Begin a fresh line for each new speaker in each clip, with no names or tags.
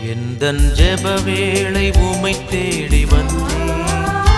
எந்தன் ஜெப வேளை உமை தேடி வந்தேன்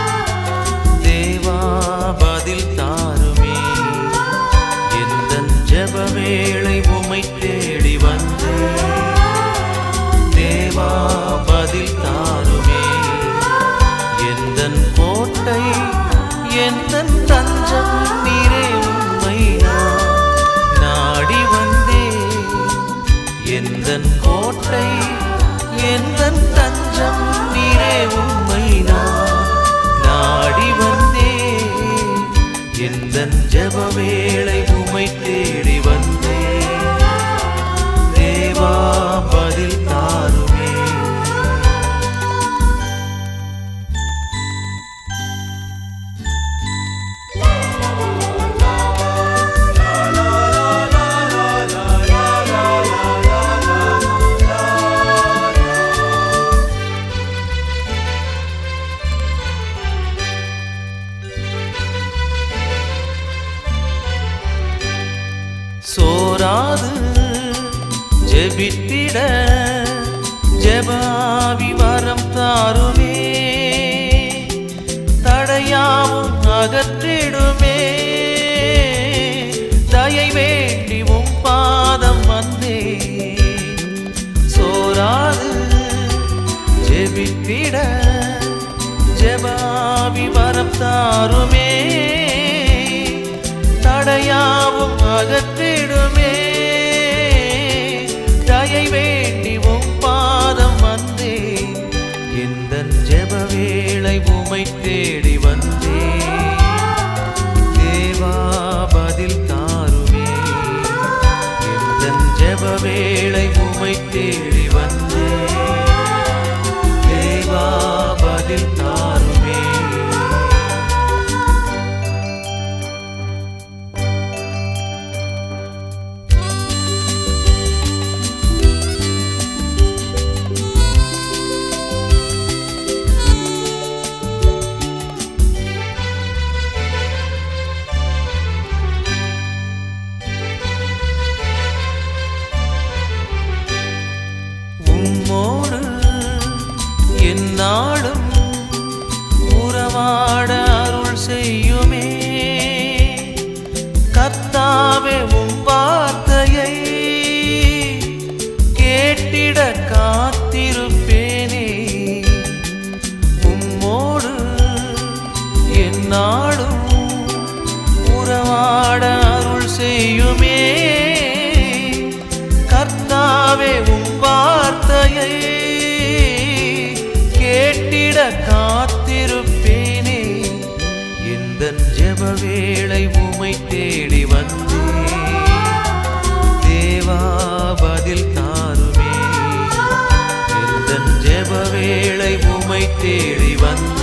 தேவா பதில் தாருமே எந்தன் ஜெப வேளை உமை தேடி வந்தேன் தேவா பதில் தாருமே எந்தன் கோட்டை எந்தன் தஞ்சம் நீரே உம்மை நான் நாடி வந்தேன் எந்தன் கோட்டை எந்தன் தஞ்சம் நீரே உம்மை நான் நாடி வந்தேன் எந்தன் ஜெப வேளை உம்மை தேடி வந்தேன் தேவா பதில் தாருமே சோராது ஜெபித்திட ஜெபாவி வரம் தாருமே தடையாவும் அகற்றிடுமே தயை வேண்டி உம் பாதம் வந்தே சோராது ஜெபித்திட ஜெபாவி வரம் தாருமே தடையாவும் அகற்றிடுமே தயை வேண்டி உம் பாதம் வந்தே எந்த ஜெப வேளை உமை தேடி வந்தே தேவா பதில் தாருமே எந்த ஜெப வேளை உமை தேடி வந்தே தேவா பதில் தாருமே உம்மோடு என்னாலும் உறவாட அருள் செய்யுமே கர்த்தாவே உம் வார்த்தையை கேட்டிட காத்திருப்பேனே உம்மோடு என்னாலும் உறவாட அருள் செய்யுமே கர்த்தாவே உம் வார்த்தையை கேட்டிட காத்திருப்பேனே இந்த ஜெப வேளை உமை தேடி வந்தே தேவா பதில் தாருமே இந்த ஜெப வேளை உமை தேடி வந்தே